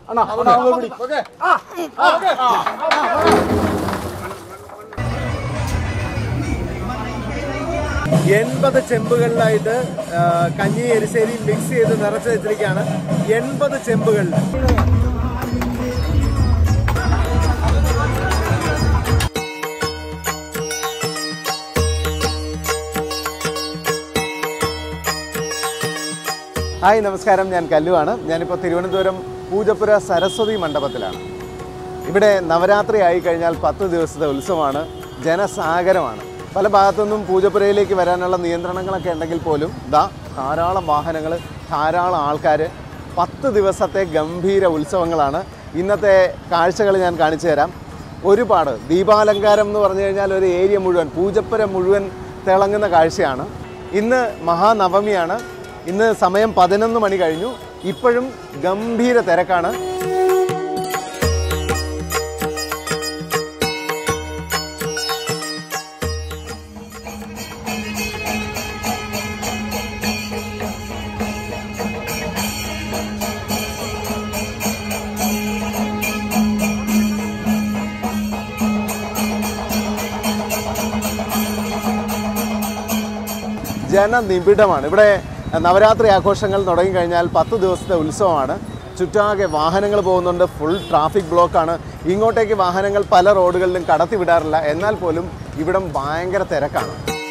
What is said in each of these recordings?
എൺപത് ചെമ്പുകളിലായിട്ട് ആ, കഞ്ഞി എരിശ്ശേരി മിക്സ് ചെയ്ത് നിറച്ച് വെച്ചിരിക്കുകയാണ് എൺപത് ചെമ്പുകൾ ഹായ് നമസ്കാരം ഞാൻ കല്ലുവാണ് ഞാനിപ്പോൾ തിരുവനന്തപുരം പൂജപ്പുര സരസ്വതി മണ്ഡപത്തിലാണ് ഇവിടെ നവരാത്രി ആയി കഴിഞ്ഞാൽ പത്ത് ദിവസത്തെ ഉത്സവമാണ് ജനസാഗരമാണ് പല ഭാഗത്തുനിന്നും പൂജപ്പുരയിലേക്ക് വരാനുള്ള നിയന്ത്രണങ്ങളൊക്കെ ഉണ്ടെങ്കിൽ പോലും ദാ ധാരാളം വാഹനങ്ങൾ ധാരാളം ആൾക്കാർ പത്ത് ദിവസത്തെ ഗംഭീര ഉത്സവങ്ങളാണ് ഇന്നത്തെ കാഴ്ചകൾ ഞാൻ കാണിച്ചു തരാം ഒരുപാട് ദീപാലങ്കാരം എന്ന് പറഞ്ഞു കഴിഞ്ഞാൽ ഒരു ഏരിയ മുഴുവൻ പൂജപ്പുര മുഴുവൻ തിളങ്ങുന്ന കാഴ്ചയാണ് ഇന്ന് മഹാനവമിയാണ് ഇന്ന് സമയം പതിനൊന്ന് മണി കഴിഞ്ഞു ഇപ്പോഴും ഗംഭീര തിരക്കാണ് ജനനിബിഡമാണ് ഇവിടെ നവരാത്രി ആഘോഷങ്ങൾ തുടങ്ങിക്കഴിഞ്ഞാൽ പത്ത് ദിവസത്തെ ഉത്സവമാണ് ചുറ്റാകെ വാഹനങ്ങൾ പോകുന്നുണ്ട് ഫുൾ ട്രാഫിക് ബ്ലോക്കാണ് ഇങ്ങോട്ടേക്ക് വാഹനങ്ങൾ പല റോഡുകളിലും കടത്തി വിടാറില്ല എന്നാൽ പോലും ഇവിടം ഭയങ്കര തിരക്കാണ്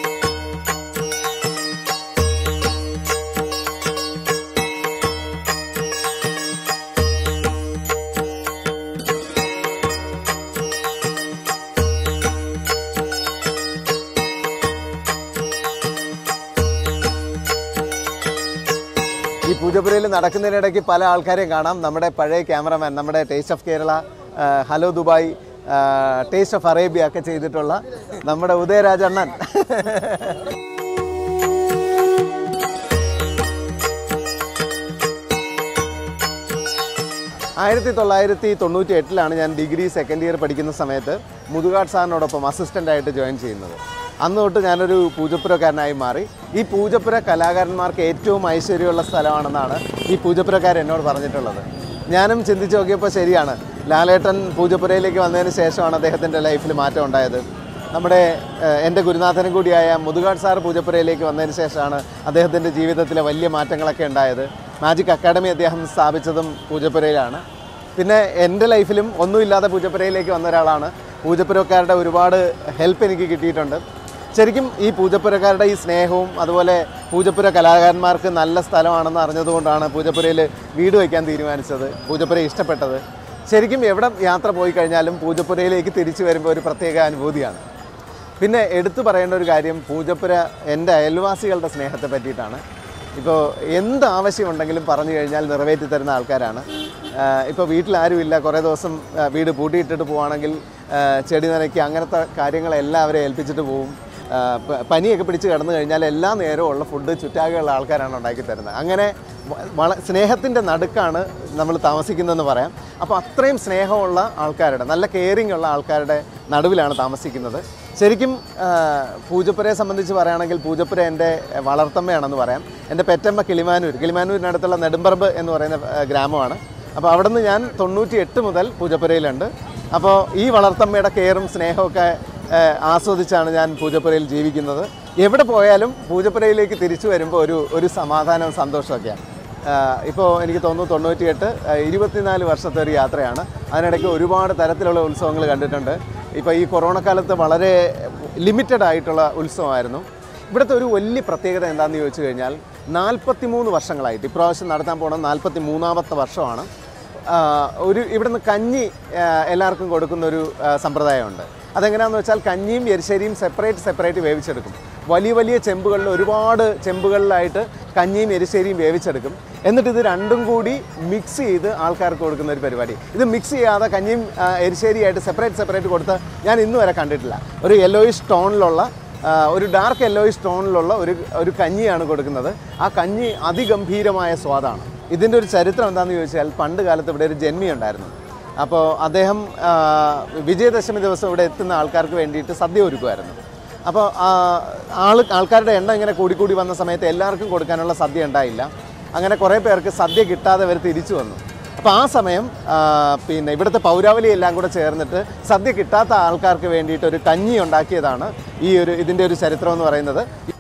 ഈ പൂജപ്പുരയിൽ നടക്കുന്നതിനിടയ്ക്ക് പല ആൾക്കാരെയും കാണാം നമ്മുടെ പഴയ ക്യാമറമാൻ നമ്മുടെ ടേസ്റ്റ് ഓഫ് കേരള ആ, ഹലോ ദുബായ് ആ, ടേസ്റ്റ് ഓഫ് അറേബ്യ ഒക്കെ ചെയ്തിട്ടുള്ള നമ്മുടെ ഉദയരാജണ്ണൻ ആയിരത്തി തൊള്ളായിരത്തി തൊണ്ണൂറ്റി എട്ടിലാണ് ഞാൻ ഡിഗ്രി സെക്കൻഡ് ഇയർ പഠിക്കുന്ന സമയത്ത് മുതുകാട് സാറിനോടൊപ്പം അസിസ്റ്റൻ്റ് ആയിട്ട് ജോയിൻ ചെയ്യുന്നത് അന്ന് തൊട്ട് ഞാനൊരു പൂജപ്പുരക്കാരനായി മാറി ഈ പൂജപ്പുര കലാകാരന്മാർക്ക് ഏറ്റവും ഐശ്വര്യമുള്ള സ്ഥലമാണെന്നാണ് ഈ പൂജപ്പുരക്കാർ എന്നോട് പറഞ്ഞിട്ടുള്ളത് ഞാനും ചിന്തിച്ച് നോക്കിയപ്പോൾ ശരിയാണ് ലാലേട്ടൻ പൂജപ്പുരയിലേക്ക് വന്നതിന് ശേഷമാണ് അദ്ദേഹത്തിൻ്റെ ലൈഫിൽ മാറ്റം ഉണ്ടായത് നമ്മുടെ ഏഹ്, എൻ്റെ ഗുരുനാഥനും കൂടിയായ മുതുകാട് സാർ പൂജപ്പുരയിലേക്ക് വന്നതിന് ശേഷമാണ് അദ്ദേഹത്തിൻ്റെ ജീവിതത്തിലെ വലിയ മാറ്റങ്ങളൊക്കെ ഉണ്ടായത് മാജിക് അക്കാഡമി അദ്ദേഹം സ്ഥാപിച്ചതും പൂജപ്പുരയിലാണ് പിന്നെ എൻ്റെ ലൈഫിലും ഒന്നുമില്ലാതെ പൂജപ്പുരയിലേക്ക് വന്ന ഒരാളാണ് പൂജപ്പുരക്കാരുടെ ഒരുപാട് ഹെൽപ്പ് എനിക്ക് കിട്ടിയിട്ടുണ്ട് ശരിക്കും ഈ പൂജപ്പുരക്കാരുടെ ഈ സ്നേഹവും അതുപോലെ പൂജപ്പുര കലാകാരന്മാർക്ക് നല്ല സ്ഥലമാണെന്ന് അറിഞ്ഞതുകൊണ്ടാണ് പൂജപ്പുരയിൽ വീട് വയ്ക്കാൻ തീരുമാനിച്ചത് പൂജപ്പുര ഇഷ്ടപ്പെട്ടത് ശരിക്കും എവിടെ യാത്ര പോയി കഴിഞ്ഞാലും പൂജപ്പുരയിലേക്ക് തിരിച്ചു വരുമ്പോൾ ഒരു പ്രത്യേക അനുഭൂതിയാണ് പിന്നെ എടുത്തു പറയേണ്ട ഒരു കാര്യം പൂജപ്പുര എൻ്റെ അയൽവാസികളുടെ സ്നേഹത്തെ പറ്റിയിട്ടാണ് ഇപ്പോൾ എന്ത് ആവശ്യമുണ്ടെങ്കിലും പറഞ്ഞു കഴിഞ്ഞാൽ നിറവേറ്റി തരുന്ന ആൾക്കാരാണ് ഇപ്പോൾ വീട്ടിലാരുമില്ല കുറേ ദിവസം ആ, വീട് പൂട്ടിയിട്ടിട്ട് പോവുകയാണെങ്കിൽ ആ, ചെടി നനയ്ക്ക് അങ്ങനത്തെ കാര്യങ്ങളെല്ലാം അവരെ ഏൽപ്പിച്ചിട്ട് പോവും ആ, പ- പനിയൊക്കെ പിടിച്ച് കിടന്നു കഴിഞ്ഞാൽ എല്ലാ നേരവും ഉള്ള ഫുഡ് ചുറ്റാകെയുള്ള ആൾക്കാരാണ് ഉണ്ടാക്കി തരുന്നത് അങ്ങനെ വ- വള സ്നേഹത്തിൻ്റെ നടുക്കാണ് നമ്മൾ താമസിക്കുന്നതെന്ന് പറയാം അപ്പോൾ അത്രയും സ്നേഹമുള്ള ആൾക്കാരുടെ നല്ല കെയറിങ് ഉള്ള ആൾക്കാരുടെ നടുവിലാണ് താമസിക്കുന്നത് ശരിക്കും ആ, പൂജപ്പുരയെ സംബന്ധിച്ച് പറയുകയാണെങ്കിൽ പൂജപ്പുര എൻ്റെ വളർത്തമ്മയാണെന്ന് പറയാം എൻ്റെ പെറ്റമ്മ കിളിമാനൂർ കിളിമാനൂരിനടുത്തുള്ള നെടുമ്പറമ്പ് എന്ന് പറയുന്ന ആ, ഗ്രാമമാണ് അപ്പോൾ അവിടെ നിന്ന് ഞാൻ തൊണ്ണൂറ്റി എട്ട് മുതൽ പൂജപ്പുരയിലുണ്ട് അപ്പോൾ ഈ വളർത്തമ്മയുടെ കെയറും സ്നേഹമൊക്കെ ആ, ആസ്വദിച്ചാണ് ഞാൻ പൂജപ്പുരയിൽ ജീവിക്കുന്നത് എവിടെ പോയാലും പൂജപ്പുരയിലേക്ക് തിരിച്ചു വരുമ്പോൾ ഒരു ഒരു സമാധാനവും സന്തോഷമൊക്കെയാണ് ഇപ്പോൾ എനിക്ക് തോന്നുന്നു തൊണ്ണൂറ്റിയെട്ട് ഇരുപത്തിനാല് വർഷത്തെ ഒരു യാത്രയാണ് അതിനിടയ്ക്ക് ഒരുപാട് തരത്തിലുള്ള ഉത്സവങ്ങൾ കണ്ടിട്ടുണ്ട് ഇപ്പോൾ ഈ കൊറോണ കാലത്ത് വളരെ ലിമിറ്റഡ് ആയിട്ടുള്ള ഉത്സവമായിരുന്നു ഇവിടുത്തെ ഒരു വലിയ പ്രത്യേകത എന്താണെന്ന് ചോദിച്ചു കഴിഞ്ഞാൽ നാൽപ്പത്തി മൂന്ന് വർഷങ്ങളായിട്ട് ഇപ്രാവശ്യം നടത്താൻ പോണ നാൽപ്പത്തി മൂന്നാമത്തെ വർഷമാണ് ആ, ഒരു ഇവിടുന്ന് കഞ്ഞി ആ, എല്ലാവർക്കും കൊടുക്കുന്ന ഒരു ആ, സമ്പ്രദായമുണ്ട് അതെങ്ങനെയാണെന്ന് വെച്ചാൽ കഞ്ഞിയും എരിശ്ശേരിയും സെപ്പറേറ്റ് സെപ്പറേറ്റ് വേവിച്ചെടുക്കും വലിയ വലിയ ചെമ്പുകളിൽ ഒരുപാട് ചെമ്പുകളിലായിട്ട് കഞ്ഞിയും എരിശ്ശേരിയും വേവിച്ചെടുക്കും എന്നിട്ട് ഇത് രണ്ടും കൂടി മിക്സ് ചെയ്ത് ആൾക്കാർക്ക് കൊടുക്കുന്ന ഒരു പരിപാടി ഇത് മിക്സ് ചെയ്യാതെ കഞ്ഞിയും ആ, എരിശ്ശേരിയായിട്ട് സെപ്പറേറ്റ് സെപ്പറേറ്റ് കൊടുത്ത് ഞാൻ ഇന്ന് വരെ കണ്ടിട്ടില്ല ഒരു യെല്ലോയിഷ് ടോണിലുള്ള ആ, ഒരു ഡാർക്ക് യെല്ലോയിഷ് ടോണിലുള്ള ഒരു ഒരു കഞ്ഞിയാണ് കൊടുക്കുന്നത് ആ കഞ്ഞി അതിഗംഭീരമായ സ്വാദാണ് ഇതിൻ്റെ ഒരു ചരിത്രം എന്താണെന്ന് ചോദിച്ചാൽ പണ്ട് കാലത്ത് ഇവിടെ ഒരു ജന്മി ഉണ്ടായിരുന്നു അപ്പോൾ അദ്ദേഹം ആ, വിജയദശമി ദിവസം ഇവിടെ എത്തുന്ന ആൾക്കാർക്ക് വേണ്ടിയിട്ട് സദ്യ ഒരുക്കുമായിരുന്നു അപ്പോൾ ആൾ ആൾക്കാരുടെ എണ്ണം ഇങ്ങനെ കൂടിക്കൂടി വന്ന സമയത്ത് എല്ലാവർക്കും കൊടുക്കാനുള്ള സദ്യ ഉണ്ടായില്ല അങ്ങനെ കുറേ പേർക്ക് സദ്യ കിട്ടാതെ അവർ തിരിച്ചു വന്നു അപ്പോൾ ആ സമയം ആ, പിന്നെ ഇവിടുത്തെ പൗരാവലി എല്ലാം കൂടെ ചേർന്നിട്ട് സദ്യ കിട്ടാത്ത ആൾക്കാർക്ക് വേണ്ടിയിട്ട് ഒരു കഞ്ഞി ഉണ്ടാക്കിയതാണ് ഈ ഒരു ഇതിൻ്റെ ഒരു ചരിത്രം എന്ന് പറയുന്നത്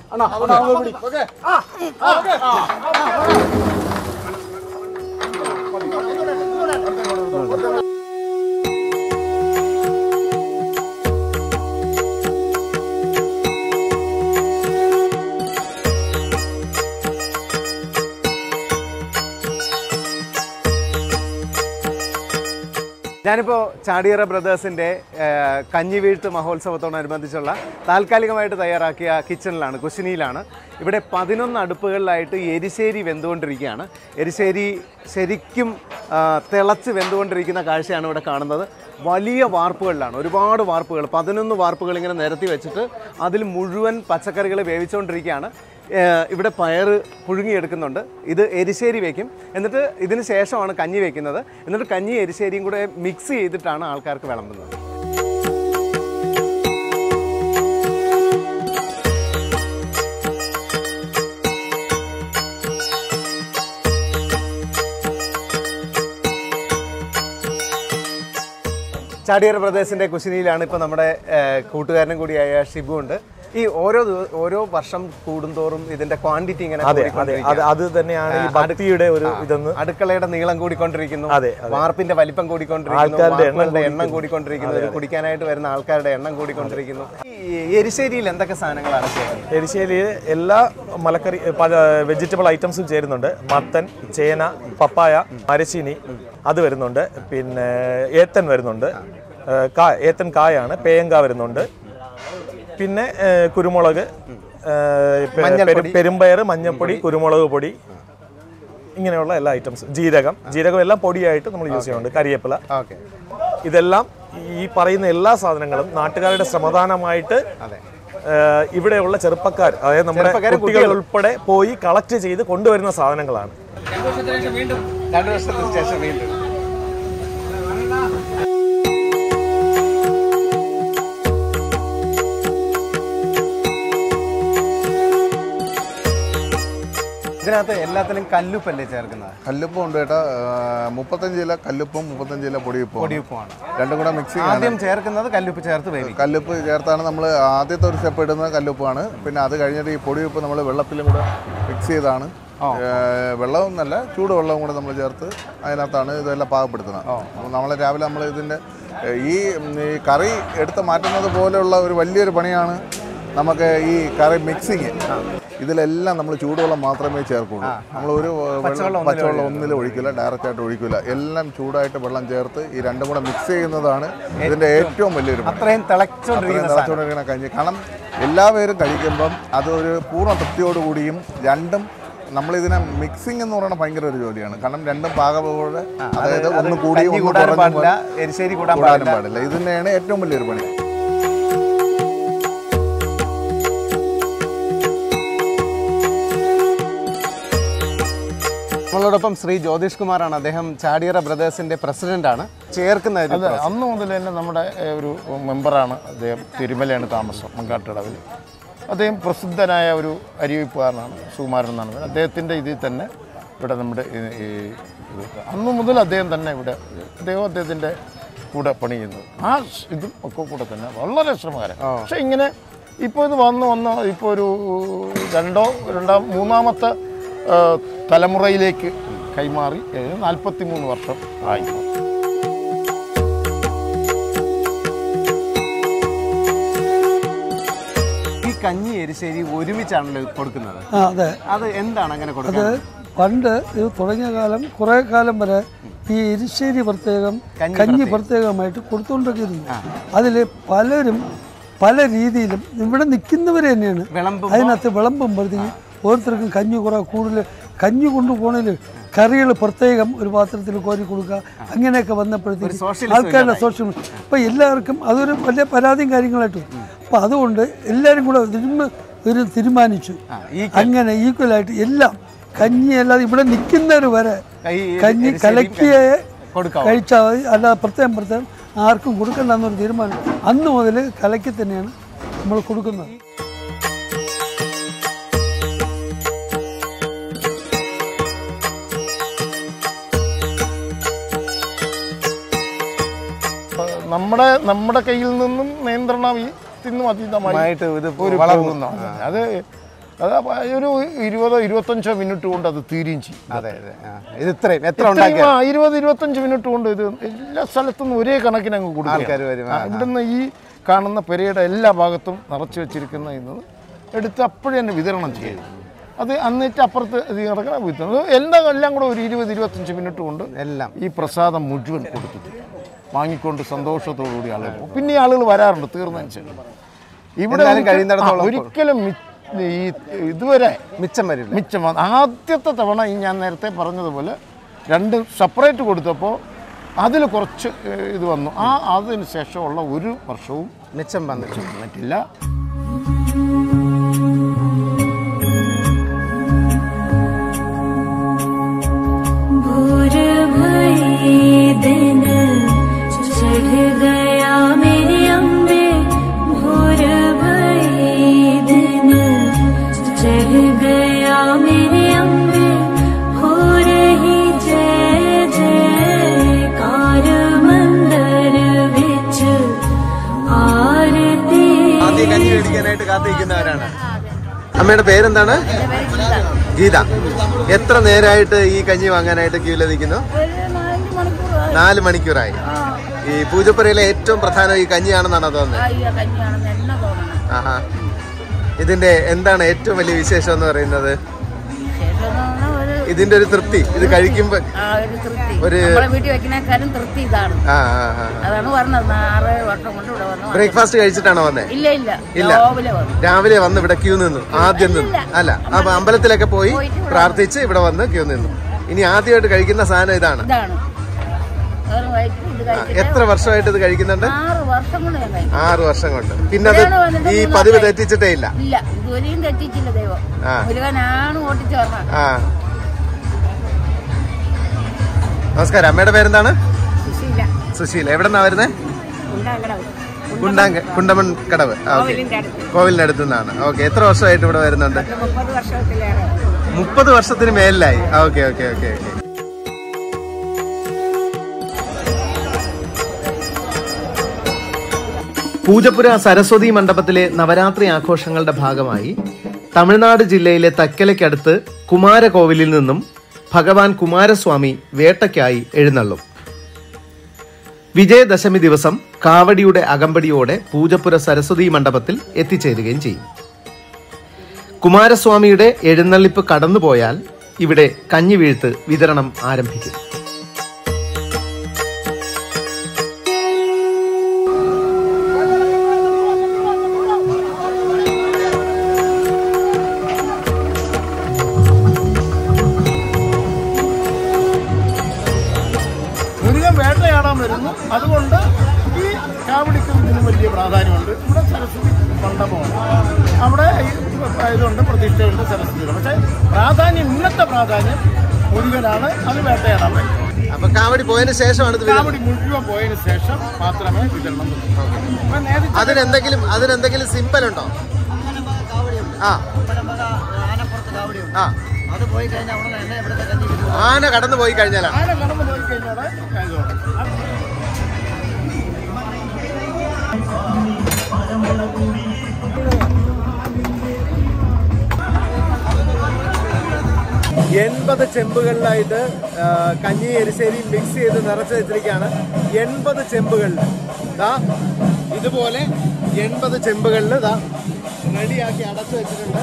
ഞാനിപ്പോൾ ചാടിയറ ബ്രദേഴ്സിൻ്റെ കഞ്ഞിവീഴ്ത്ത് മഹോത്സവത്തോടനുബന്ധിച്ചുള്ള താൽക്കാലികമായിട്ട് തയ്യാറാക്കിയ കിച്ചണിലാണ് കുശിനിയിലാണ് ഇവിടെ പതിനൊന്ന് അടുപ്പുകളിലായിട്ട് എരിശ്ശേരി വെന്തുകൊണ്ടിരിക്കുകയാണ് എരിശ്ശേരി ശരിക്കും ആ, തിളച്ച് വെന്തുകൊണ്ടിരിക്കുന്ന കാഴ്ചയാണ് ഇവിടെ കാണുന്നത് വലിയ വാർപ്പുകളിലാണ് ഒരുപാട് വാർപ്പുകൾ പതിനൊന്ന് വാർപ്പുകൾ ഇങ്ങനെ നിരത്തി വെച്ചിട്ട് അതിൽ മുഴുവൻ പച്ചക്കറികൾ വേവിച്ചുകൊണ്ടിരിക്കുകയാണ് ഏഹ് ഇവിടെ പയർ പുഴുങ്ങിയെടുക്കുന്നുണ്ട് ഇത് എരിശ്ശേരി വെക്കും എന്നിട്ട് ഇതിന് ശേഷമാണ് കഞ്ഞി വെക്കുന്നത് എന്നിട്ട് കഞ്ഞി എരിശ്ശേരിയും കൂടെ മിക്സ് ചെയ്തിട്ടാണ് ആൾക്കാർക്ക് വിളമ്പുന്നത് ചാടിയർ പ്രദേശിൻ്റെ കുശിനിയിലാണ് ഇപ്പോൾ നമ്മുടെ ഏഹ്, കൂട്ടുകാരനും കൂടിയായ ഷിബു ഉണ്ട് ഈ ഓരോ ദിവ- ഓരോ വർഷം കൂടുന്തോറും ഇതിന്റെ ക്വാണ്ടിറ്റി ഇങ്ങനെ അതെ അതെ കൂടിക്കൊണ്ടിരിക്കുകയാണ്. അത് അത് തന്നെയാണ് ഈ ഭക്തിയുടെ ഒരു ഇതെന്ന് അടുക്കളയുടെ നീളം കൂടിക്കൊണ്ടിരിക്കുന്നു അതെ, വാർപ്പിന്റെ വലിപ്പം കൂടിക്കൊണ്ടിരിക്കുന്നു ആൾക്കാരുടെ എണ്ണം വാർപ്പുകളുടെ എണ്ണം കൂടിക്കൊണ്ടിരിക്കുന്നു ഇത് കുടിക്കാനായിട്ട് വരുന്ന ആൾക്കാരുടെ എണ്ണം കൂടിക്കൊണ്ടിരിക്കുന്നു ഈ എരിശ്ശേരിയിൽ എന്തൊക്കെ സാധനങ്ങളാണ് ചെയ്യുന്നത് എരിശ്ശേരിയിൽ എല്ലാ മലക്കറി പല വെജിറ്റബിൾ ഐറ്റംസും ചേരുന്നുണ്ട് മത്തൻ ചേന പപ്പായ മരച്ചീനി അത് വരുന്നുണ്ട് പിന്നെ ഏത്തൻ വരുന്നുണ്ട് ഏഹ് കാ ഏത്തൻ കായാണ് പേയങ്ക വരുന്നുണ്ട് പിന്നെ ഏഹ് കുരുമുളക് ഏഹ് പെ- പെരു- പെരുമ്പയർ മഞ്ഞൾപ്പൊടി കുരുമുളക് പൊടി ഇങ്ങനെയുള്ള എല്ലാ ഐറ്റംസും ജീരകം ജീരകം എല്ലാം പൊടിയായിട്ട് നമ്മൾ യൂസ് ചെയ്യുന്നുണ്ട് കരിയേപ്പില ഓക്കെ ഇതെല്ലാം ഈ പറയുന്ന എല്ലാ സാധനങ്ങളും നാട്ടുകാരുടെ ശ്രമദാനമായിട്ട് അതെ ഏഹ് ഇവിടെയുള്ള ചെറുപ്പക്കാർ അതായത് നമ്മുടെ ചെറുപ്പക്കാരും കുട്ടികൾ ഉൾപ്പെടെ പോയി കളക്ട് ചെയ്ത് കൊണ്ടുവരുന്ന സാധനങ്ങളാണ് രണ്ടു വർഷത്തിന് ശേഷം വീണ്ടും ഇതിനകത്ത് എല്ലാത്തിനും കല്ലുപ്പല്ലേ ചേർക്കുന്നത് കല്ലുപ്പും ഉണ്ട് കേട്ടോ ആ, മുപ്പത്തഞ്ച് കിലോ കല്ലുപ്പും മുപ്പത്തഞ്ച് കിലോ പൊടിയുപ്പും പൊടിയുപ്പമാണ് രണ്ടും കൂടെ മിക്സിംഗ് ആണ് ആദ്യം ചേർക്കുന്നത് കല്ലുപ്പ് ചേർത്ത് വേവിക്കും കല്ലുപ്പ് ചേർത്താണ് നമ്മൾ ആദ്യത്തെ ഒരു സ്റ്റെപ്പ് ഇടുന്നത് കല്ലുപ്പാണ് പിന്നെ അത് കഴിഞ്ഞിട്ട് ഈ പൊടിയുപ്പ് നമ്മൾ വെള്ളത്തിലും കൂടെ മിക്സ് ചെയ്താണ് വെള്ളവും നല്ല ചൂടുവെള്ളവും കൂടെ നമ്മൾ ചേർത്ത് അതിനകത്താണ് ഇതെല്ലാം പാകപ്പെടുത്തുന്നത് അപ്പോൾ നമ്മൾ രാവിലെ നമ്മൾ ഇതിൻ്റെ ഏ, ഈ ഉം, ഈ കറി എടുത്ത് മാറ്റുന്നത് പോലെയുള്ള ഒരു വലിയൊരു പണിയാണ് നമുക്ക് ഈ കറി മിക്സിങ് ഇതിലെല്ലാം നമ്മൾ ചൂടുവെള്ളം മാത്രമേ ചേർക്കുള്ളൂ നമ്മൾ ഒരു വെള്ളം പച്ചവെള്ളം ഒന്നിലും ഒഴിക്കില്ല ഡയറക്റ്റ് ആയിട്ട് ഒഴിക്കില്ല എല്ലാം ചൂടായിട്ട് വെള്ളം ചേർത്ത് ഈ രണ്ടും കൂടെ മിക്സ് ചെയ്യുന്നതാണ് ഇതിൻ്റെ ഏറ്റവും വലിയൊരു പണി അത്രയും തിളച്ചോണ്ടിരിക്കുന്ന സാധനം. തിളച്ചുകൊണ്ടിരിക്കുന്ന കഞ്ഞി കാരണം എല്ലാവരും കഴിക്കുമ്പം അതൊരു പൂർണ്ണ തൃപ്തിയോടുകൂടിയും രണ്ടും നമ്മളിതിനെ മിക്സിംഗ് എന്ന് പറയുന്നത് ഭയങ്കര ഒരു ജോലിയാണ് കാരണം രണ്ടും പാകപോലെ അതായത് ഒന്ന് കൂടി കഞ്ഞി ഒന്ന് കൂടാനും കുറഞ്ഞും പാടില്ല എരിശ്ശേരി കൂടാൻ കൂടാനും പാടില്ല പാടില്ല ഇത് തന്നെയാണ് ഏറ്റവും വലിയൊരു പണി നമ്മളോടൊപ്പം ശ്രീ ജ്യോതിഷ് കുമാറാണ് അദ്ദേഹം ചാടിയറ ബ്രദേഴ്സിന്റെ പ്രസിഡന്റ് ആണ് ചേർക്കുന്ന ഒരു അതെ അന്ന് മുതൽ തന്നെ നമ്മുടെ ഏ, ഒരു മെമ്പറാണ് അദ്ദേഹം തിരുമലയാണ് താമസം മങ്കാട്ടടവിൽ അദ്ദേഹം പ്രസിദ്ധനായ ഒരു അരിവെപ്പുകാരനാണ് സുകുമാരൻ എന്നാണ് പേര്. അദ്ദേഹത്തിൻ്റെ ഇതിൽ തന്നെ ഇവിടെ നമ്മുടെ ഈ ഈ ഇത് അന്ന് മുതൽ അദ്ദേഹം തന്നെ ഇവിടെ അദ്ദേഹം അദ്ദേഹത്തിൻ്റെ കൂടെ പണി ചെയ്യുന്നത് ആ സ് ഇതും ഒക്കെ കൂടെ തന്നെ വളരെ ശ്രമകരം പക്ഷേ ഇങ്ങനെ ഇപ്പോൾ ഇത് വന്ന് വന്ന് ഇപ്പോൾ ഒരു രണ്ടോ രണ്ടാം മൂന്നാമത്തെ ആ, തലമുറയിലേക്ക് കൈമാറി നാൽപ്പത്തി മൂന്ന് വർഷം ആയി ഈ കഞ്ഞി എരിശ്ശേരി ഒരുമിച്ചാണല്ലോ കൊടുക്കുന്നത് ആ അതെ അത് എന്താണ് അങ്ങനെ കൊടുക്കുന്നത് പണ്ട് ഇത് തുടങ്ങിയ കാലം കുറേ കാലം വരെ ഈ എരിശ്ശേരി പ്രത്യേകം കഞ്ഞി പ്രത്യേകമായിട്ട് കൊടുത്തുകൊണ്ടിരിക്കുന്നു അതിൽ പലരും പല രീതിയിലും ഇവിടെ നിൽക്കുന്നവർ തന്നെയാണ് വിളമ്പുമ്പോ അതിനകത്ത് വിളമ്പുമ്പോഴത്തേക്ക് ഓരോരുത്തർക്കും കഞ്ഞി കുറേ കൂടുതൽ കഞ്ഞി കൊണ്ടുപോകണതിൽ കറികൾ പ്രത്യേകം ഒരു പാത്രത്തിൽ കോരി കൊടുക്കുക അങ്ങനെയൊക്കെ വന്നപ്പോഴത്തേക്ക് socialism ആൾക്കാരുടെ സോഷ്യൽ അപ്പോൾ എല്ലാവർക്കും അതൊരു വലിയ പരാതിയും കാര്യങ്ങളായിട്ട് അപ്പോൾ അതുകൊണ്ട് എല്ലാവരും കൂടെ ഇതിന് ഒരു തീരുമാനിച്ചു ഈ അങ്ങനെ ഈക്വലായിട്ട് എല്ലാം കഞ്ഞി അല്ലാതെ ഇവിടെ നിൽക്കുന്നവർ വരെ ഈ കഞ്ഞി എരിശ്ശേരിയും കലക്കിയ കൊടുക്കാവോ? കഴിച്ചാൽ മതി അല്ലാതെ പ്രത്യേകം പ്രത്യേകം ആർക്കും കൊടുക്കണ്ടെന്നൊരു തീരുമാനം അന്ന് മുതൽ കലക്കി തന്നെയാണ് നമ്മൾ കൊടുക്കുന്നത് നമ്മുടെ നമ്മുടെ കയ്യിൽ നിന്നും നിയന്ത്രണത്തിനും അതീതമായി ആയിട്ട് ഇത് ഒരു വളർന്നു. പോകുന്നതാണ് അത് അത് ഒരു ഇരുപതോ ഇരുപത്തഞ്ചോ മിനിറ്റ് കൊണ്ട് അത് തീരുകയും ചെയ്യും അതെ അതെ ആ. ഇത് ഇത്രയും എത്ര ഉണ്ടാക്കിയ ഇത്രയും, ആ, ഇരുപത് ഇരുപത്തഞ്ച് മിനിറ്റ് കൊണ്ട് ഇത് എല്ലാ സ്ഥലത്തും ഒരേ കണക്കിന് അങ്ങ് കൊടുക്കും ആൾക്കാര് വരും, ആ, ഇവിടുന്ന് ഈ കാണുന്ന പെരയുടെ എല്ലാ ഭാഗത്തും നിറച്ചു വെച്ചിരിക്കുന്ന ഇന്ന് എടുത്ത് അപ്പോഴേ തന്നെ വിതരണം ചെയ്യും അത് എന്നിട്ട് അപ്പുറത്ത് ഇത് കിടക്കുന്ന വിതരണം അത് എല്ലാം എല്ലാം കൂടെ ഒരു ഇരുപത് ഇരുപത്തഞ്ച് മിനിറ്റ് കൊണ്ട് എല്ലാം ഈ പ്രസാദം മുഴുവൻ കൊടുത്തിട്ട് വാങ്ങിക്കൊണ്ട് സന്തോഷത്തോടുകൂടി ആളുകൾ പോകും പിന്നെ ഈ ആളുകൾ വരാറുണ്ട് തീർന്നതിന് ശേഷം ഇവിടെ എന്നാലും ഒരിക്കലും- കഴിയുന്നിടത്തോളം ആ, ഒരിക്കലും മി- ഈ ഇതുവരെ മിച്ചം വരില്ല മിച്ചം വന്നു. ആദ്യത്തെ തവണ ഈ ഞാൻ നേരത്തെ പറഞ്ഞതുപോലെ രണ്ട് സെപ്പറേറ്റ് കൊടുത്തപ്പോൾ അതിൽ കുറച്ച് ഏഹ്, ഇത് വന്നു ആ അതിന് ശേഷമുള്ള ഒരു വർഷവും മിച്ചം വന്നില്ല പറ്റില്ല भोर भई दिन चढ़ गया मेरे अम्बे भोर भई दिन चढ़ गया मेरे अम्बे हो रही जय जयकार मंदिर विच आरती ആദ്യം കഞ്ഞി മേടിക്കാനായിട്ട് കാത്തിരിക്കുന്നവരാണ് അമ്മയുടെ പേരെന്താണ് ഗീത എത്ര നേരമായിട്ട് ഈ കഞ്ഞി വാങ്ങാനായിട്ട് ക്യൂല് നിൽക്കുന്നു നാല് മണിക്കൂറായി ഈ പൂജപ്പുരയിലെ ഏറ്റവും പ്രധാനം ഈ കഞ്ഞിയാണെന്നാണോ തോന്നുന്നത് അയ്യോ കഞ്ഞിയാണെന്ന് എന്നെ തോന്നണം ആഹാ ഇതിന്റെ എന്താണ് ഏറ്റവും വലിയ വിശേഷം എന്ന് പറയുന്നത് ശേഷം എന്ന് പറഞ്ഞാൽ ഒരു ഇതിന്റെ ഒരു തൃപ്തി ഇത് കഴിക്കുമ്പോ ആ ഒരു തൃപ്തി ഒരു- നമ്മളെ വീട്ടിൽ വെക്കുന്നേക്കാരും തൃപ്തി ഇതാണ് ആ ആ ആ അതാണ് പറഞ്ഞത് ആറ് വർഷം കൊണ്ട് ഇവിടെ വന്നു ബ്രേക്ക്ഫാസ്റ്റ് കഴിച്ചിട്ടാണോ വന്നേ ഇല്ല ഇല്ല ഇല്ല. രാവിലെ വന്നു രാവിലെ വന്ന് ഇവിടെ ക്യൂ നിന്നു ആദ്യം നിന്നു അല്ല അപ്പൊ അമ്പലത്തിലൊക്കെ പോയി പ്രാർത്ഥിച്ച് ഇവിടെ വന്ന് ക്യൂ നിന്നു ഇനി ആദ്യമായിട്ട് കഴിക്കുന്ന സാധനം ഇതാണ് ഇതാണ് വേറെ വയറ്റിൽ ഇത് ആ, കഴിച്ചിട്ട് എത്ര വർഷമായിട്ട് ഇത് കഴിക്കുന്നുണ്ട് ആറ് വർഷം കൊണ്ട് ഞാൻ കഴിക്കും ആറ് വർഷം കൊണ്ട് പിന്നെ അത് ഇവിടെയാണ് വന്നിട്ട് ഈ മൂന്ന് പതിവ് വർഷമായി. തെറ്റിച്ചിട്ടേ ഇല്ല ഇല്ല ഇതുവരെയും തെറ്റിച്ചില്ല ദൈവം ആ. മുരുകനാണ് ഓട്ടിച്ചു പറഞ്ഞത് ആ നമസ്കാരം അമ്മയുടെ പേരെന്താണ് സുശീല സുശീല എവിടെ നിന്നാ വരുന്നേ ഉണ്ടാകണം കുണ്ടാങ്ക കുണ്ടമൺ കടവ് ആ, ഓക്കെ കോവിലിന്റെ അടുത്ത് കോവിലിന്റെ അടുത്ത് നിന്നാണ് ഓക്കെ എത്ര വർഷമായിട്ട് ഇവിടെ വരുന്നുണ്ട് ഒരു മുപ്പത് വർഷത്തിലേറെ മുപ്പത് വർഷത്തിന് മേലിലായി okay okay okay okay Poojappura Saraswathi മണ്ഡപത്തിലെ നവരാത്രി ആഘോഷങ്ങളുടെ ഭാഗമായി തമിഴ്നാട് ജില്ലയിലെ തക്കലയ്ക്കടുത്ത് കുമാരകോവിലിൽ നിന്നും ഭഗവാൻ കുമാരസ്വാമി വേട്ടയ്ക്കായി എഴുന്നള്ളും വിജയദശമി ദിവസം കാവടിയുടെ അകമ്പടിയോടെ പൂജപ്പുര സരസ്വതി മണ്ഡപത്തിൽ എത്തിച്ചേരുകയും ചെയ്യും കുമാരസ്വാമിയുടെ എഴുന്നള്ളിപ്പ് കടന്നുപോയാൽ ഇവിടെ കഞ്ഞിവീഴ്ത്ത് വിതരണം ആരംഭിക്കും മുരുകൻ വേട്ടയാടാൻ വരുന്നു അതുകൊണ്ട് ഈ കാവടിക്കും ഇതിനും വലിയ പ്രാധാന്യമുണ്ട് ഇവിടെ സരസ്വതി മണ്ഡപമാണ് അവിടെ ഈ ഇതുണ്ട് പ്രതിഷ്ഠയുണ്ട് സരസ്വതിയുണ്ട് പക്ഷേ പ്രാധാന്യം ഇന്നത്തെ പ്രാധാന്യം മുരുകനാണ് അത് വേട്ടയാടാൻ വരുന്നത് അപ്പൊ കാവടി പോയതിനു ശേഷമാണ് ഇത് വിതരണം. കാവടി മുഴുവൻ പോയതിന് ശേഷം മാത്രമേ വിതരണം നടത്തൂ. അപ്പൊ നേരത്തെ അതിനെന്തെങ്കിലും അതിനെന്തെങ്കിലും സിമ്പൽ ഉണ്ടോ ആ ആ ആന കടന്നു പോയി കഴിഞ്ഞാലാണ് ആന കടന്നു പോയി കഴിഞ്ഞാൽ ഇതുണ്ട്. എൺപത് ചെമ്പുകളിലായിട്ട് ആ, കഞ്ഞി എരിശ്ശേരി മിക്സ് ചെയ്ത് നിറച്ച് വെച്ചിരിക്കുകയാണ് എൺപത് ചെമ്പുകളിൽ ദാ ഇതുപോലെ എൺപത് ചെമ്പുകളിൽ ദാ റെഡിയാക്കി അടച്ചു വെച്ചിട്ടുണ്ട്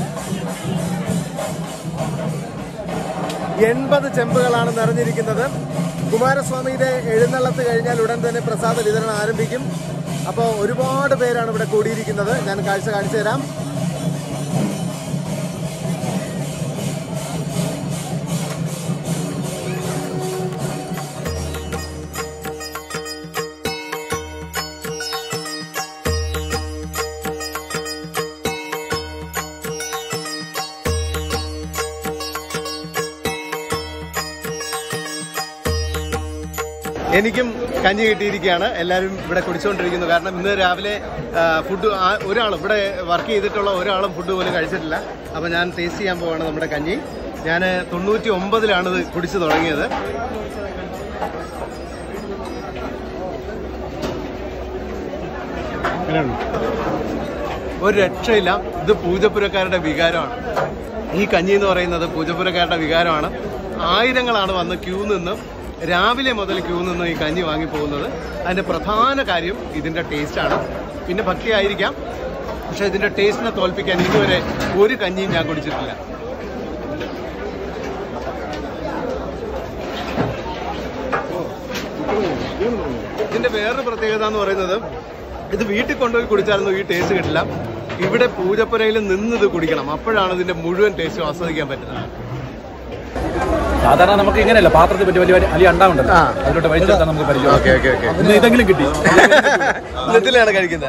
എൺപത് ചെമ്പുകളാണ് നിറഞ്ഞിരിക്കുന്നത് കുമാരസ്വാമിയുടെ എഴുന്നള്ളത്ത് കഴിഞ്ഞാൽ ഉടൻ തന്നെ പ്രസാദ വിതരണം ആരംഭിക്കും അപ്പോൾ ഒരുപാട് പേരാണ് ഇവിടെ കൂടിയിരിക്കുന്നത് ഞാൻ കാഴ്ച കാണിച്ചു തരാം എനിക്കും കഞ്ഞി കിട്ടിയിരിക്കുകയാണ് എല്ലാവരും ഇവിടെ കുടിച്ചുകൊണ്ടിരിക്കുന്നു കാരണം ഇന്ന് രാവിലെ ഫുഡ് ഒരാളും ഇവിടെ വർക്ക് ചെയ്തിട്ടുള്ള ഒരാളും ഫുഡ് പോലും കഴിച്ചിട്ടില്ല അപ്പോൾ ഞാൻ ടേസ്റ്റ് ചെയ്യാൻ പോവാണ് നമ്മുടെ കഞ്ഞി ഞാൻ തൊണ്ണൂറ്റി ഒമ്പതിലാണ് ഇത് കുടിച്ചു തുടങ്ങിയത് ഒരു രക്ഷയില്ല ഇത് പൂജപ്പുരക്കാരുടെ വികാരമാണ് ഈ കഞ്ഞി എന്ന് പറയുന്നത് പൂജപ്പുരക്കാരുടെ വികാരമാണ് ആയിരങ്ങളാണ് വന്ന് ക്യൂ നിന്ന് രാവിലെ മുതൽ ക്യൂ നിന്ന് ഈ കഞ്ഞി വാങ്ങി പോകുന്നത് അതിൻ്റെ പ്രധാന കാര്യം ഇതിൻ്റെ ടേസ്റ്റാണ് പിന്നെ ഭക്തിയായിരിക്കാം പക്ഷേ ഇതിൻ്റെ ടേസ്റ്റിനെ തോൽപ്പിക്കാൻ ഇതുവരെ ഒരു കഞ്ഞിയും ഞാൻ കുടിച്ചിട്ടില്ല ഇതിന്റെ വേറൊരു പ്രത്യേകത എന്ന് പറയുന്നത് ഇത് വീട്ടിൽ കൊണ്ടുപോയി കുടിച്ചാലൊന്നും ഈ ടേസ്റ്റ് കിട്ടില്ല ഇവിടെ പൂജപ്പുരയിൽ നിന്ന് ഇത് കുടിക്കണം അപ്പോഴാണ് ഇതിന്റെ മുഴുവൻ ടേസ്റ്റും ആസ്വദിക്കാൻ പറ്റുന്നത് സാധാരണ നമുക്ക് ഇങ്ങനെയല്ല പാത്രത്തിൽ പറ്റി വലിയ വലിയ അണ്ടാവുണ്ടല്ലോ അതിലോട്ട് വലിച്ചെടുത്താൽ നമുക്ക് പരിചയം ഓക്കെ ഓക്കെ ഓക്കെ ഇന്ന് ഇതെങ്കിലും കിട്ടി ഇതിലാണ് കഴിക്കുന്നത്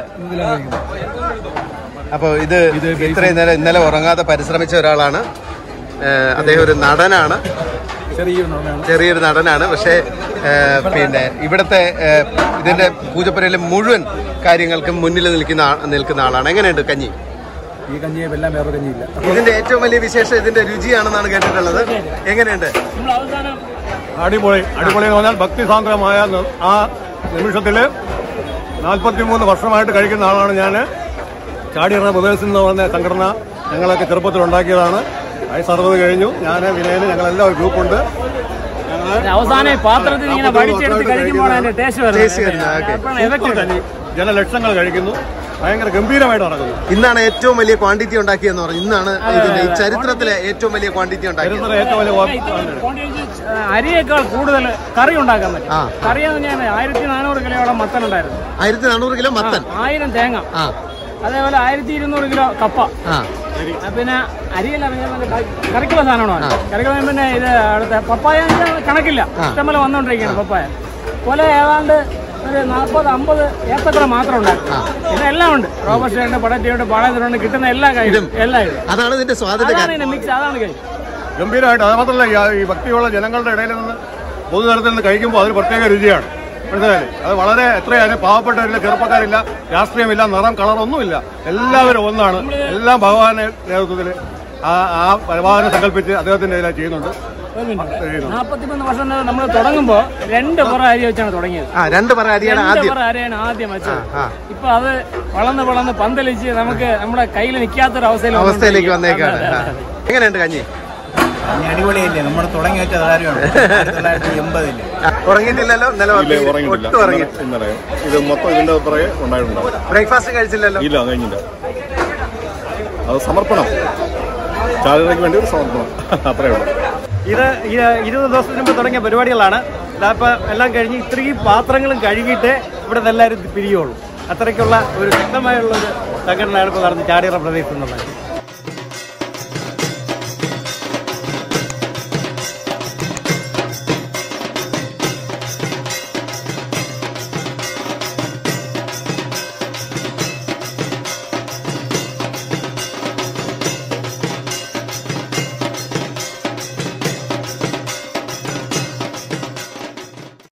അപ്പോൾ ഇത് ഇത്രയും നേരം ഇന്നലെ ഉറങ്ങാതെ പരിശ്രമിച്ച ഒരാളാണ് ഏഹ് അദ്ദേഹം ഒരു നടനാണ് ചെറിയൊരു നോർമലാണ് ചെറിയൊരു നടനാണ് പക്ഷേ ഏഹ് പിന്നെ ഇവിടുത്തെ ഏഹ് ഇതിന്റെ പൂജപ്പുരയിലെ മുഴുവൻ കാര്യങ്ങൾക്കും മുന്നിൽ നിൽക്കുന്ന ആ- നിൽക്കുന്ന ആളാണ് എങ്ങനെയുണ്ട് കഞ്ഞി ഈ കഞ്ഞിയെ വെല്ലാം വേറെ കഞ്ഞിയില്ല ഇതിന്റെ ഏറ്റവും വലിയ വിശേഷം ഇതിന്റെ രുചിയാണെന്നാണ് കേട്ടിട്ടുള്ളത് എങ്ങനെയുണ്ട് അടിപൊളി അടിപൊളി എന്ന് പറഞ്ഞാൽ ഭക്തിസാന്ദ്രമായ ന- ആ നിമിഷത്തിൽ നാൽപ്പത്തിമൂന്ന് വർഷമായിട്ട് കഴിക്കുന്ന ആളാണ് ഞാൻ ചാടിയറ ബ്രദേഴ്സ് എന്ന് പറഞ്ഞ സംഘടന ഞങ്ങളൊക്കെ ചെറുപ്പത്തിൽ ഉണ്ടാക്കിയതാണ് വയസ്സ് അറുപത് കഴിഞ്ഞു ഞാൻ വിനയന് ഞങ്ങളെല്ലാം ഒരു ഗ്രൂപ്പുണ്ട് അവസാനം ഈ പാത്രത്തിൽ ഇങ്ങനെ വടിച്ചെടുത്ത് കഴിക്കുമ്പോൾ അതിന്റെ ടേസ്റ്റ് ടേസ്റ്റ് വരുന്നത് ഓക്കെ വരുന്നത് കഞ്ഞി ജനലക്ഷങ്ങൾ കഴിക്കുന്നു ഭയങ്കര ഗംഭീരമായിട്ട് നടക്കുന്നു ഇന്നാണ് ഏറ്റവും വലിയ ക്വാണ്ടിറ്റി ഉണ്ടാക്കിയെന്ന് പറഞ്ഞു ഇന്നാണ് ഇതിന്റെ ഈ ചരിത്രത്തിലെ ഏറ്റവും വലിയ ക്വാണ്ടിറ്റി ഉണ്ടാക്കിയത് ചരിത്രത്തിലെ ഏറ്റവും വലിയ വാ- അരിയേക്കാൾ കൂടുതൽ കറി ഉണ്ടാക്കാൻ പറ്റും ആ. കറി എന്ന് പറഞ്ഞാൽ ആയിരത്തി നാനൂറ് കിലോയോളം മത്തൻ ഉണ്ടായിരുന്നു ആയിരത്തി നാനൂറ് കിലോ മത്തൻ ആയിരം തേങ്ങ ആ അതേപോലെ ആയിരത്തി ഇരുന്നൂറ് കിലോ കപ്പ ആ ആ, പിന്നെ അരിയല്ല പിന്നെ മറ്റേ ക- കറിക്കുള്ള സാധനമാണ് കറിക്കുള്ള പിന്നെ ഇത് അടുത്ത പപ്പായ എന്ന് വെച്ചാൽ കണക്കില്ല ഇഷ്ടംപോലെ വന്നുകൊണ്ടിരിക്കുകയാണ് പപ്പായ പോലെ ഏതാണ്ട് ഒരു നാൽപ്പത് അമ്പത് ഏത്തക്കള മാത്രം ഉണ്ടായിരുന്നു പിന്നെ എല്ലാം ഉണ്ട് റോബസ്റ്റ് ഉണ്ട് പടറ്റിയുണ്ട് പാളയത്തിലുണ്ട് കിട്ടുന്ന എല്ലാ കാര്യം എല്ലാം ഇത് അതാണ് ഇതിന്റെ സ്വാദിന്റെ അതാണ് കാര്യം ഇതിന്റെ മിക്സ് അതാണ് കാര്യം ഗംഭീരമായിട്ട് അത് മാത്രമല്ല ഈ- ഈ ഭക്തിയുള്ള ജനങ്ങളുടെ ഇടയിൽ നിന്ന് പൊതുതലത്തിൽ നിന്ന് കഴിക്കുമ്പോൾ അതൊരു പ്രത്യേക രുചിയാണ് മനസ്സിലായില്ലേ അത് വളരെ എത്രയായാലും പാവപ്പെട്ടവരില്ല ചെറുപ്പക്കാരില്ല രാഷ്ട്രീയമില്ല നിറം കളറൊന്നുമില്ല എല്ലാവരും ഒന്നാണ് എല്ലാം ഭഗവാന്റെ നേതൃത്വത്തിൽ ആ ആ ഭഗവാനെ സങ്കല്പിച്ച് അദ്ദേഹത്തിന്റെ ഇതിൽ ചെയ്യുന്നുണ്ട് ചെയ്യുന്നുണ്ട് നാൽപ്പത്തിമൂന്ന് വർഷം നമ്മൾ തുടങ്ങുമ്പോൾ രണ്ട് പുറ അരി വെച്ചാണ് തുടങ്ങിയത് ആ രണ്ട് പറ അരിയാണ് രണ്ട് ആദ്യം പുറ അരിയാണ് ആദ്യം വെച്ചത് ആ. ഇപ്പൊ അത് വളർന്ന് വളർന്ന് പന്തലിച്ച് നമുക്ക് നമ്മുടെ കയ്യിൽ നിൽക്കാത്തൊരു അവസ്ഥയിൽ അവസ്ഥയിലേക്ക് വന്നേക്കാണ് ആ. എങ്ങനെയുണ്ട് കഞ്ഞി അടിപൊളിയല്ലേ നമ്മൾ തുടങ്ങി വെച്ച കാര്യമാണ് ആയിരത്തി തൊള്ളായിരത്തി എൺപതില് ആ, ഉറങ്ങിയിട്ടില്ലല്ലോ ഇന്നലെ ഒട്ടും ഉറങ്ങി ഇന്നലെ ഇത് മൊത്തം ഇതിന്റെ പുറകെ ഉണ്ടായിട്ടുണ്ടാവും ബ്രേക്ക്ഫാസ്റ്റ് കഴിച്ചില്ലല്ലോ ഇല്ല കഴിഞ്ഞില്ല അത് സമർപ്പണം ചാലനയ്ക്ക് വേണ്ടി ഒരു സമർപ്പണം അത്രേ ഉള്ളൂ ഇത് ഇ- ഇരുപത് ദിവസത്തിന് മുമ്പ് തുടങ്ങിയ പരിപാടികളാണ് ഇതാപ്പോൾ എല്ലാം കഴിഞ്ഞ് ഇത്രയും പാത്രങ്ങളും കഴുകിയിട്ട് ഇവിടെ നിന്ന് എല്ലാവരും പിരിയുള്ളൂ അത്രയ്ക്കുള്ള ഒരു ശക്തമായുള്ള ഒരു സംഘടനയാണ് ഇപ്പോൾ നടന്ന് ചാടിയറ പ്രദേശം എന്നുള്ളത്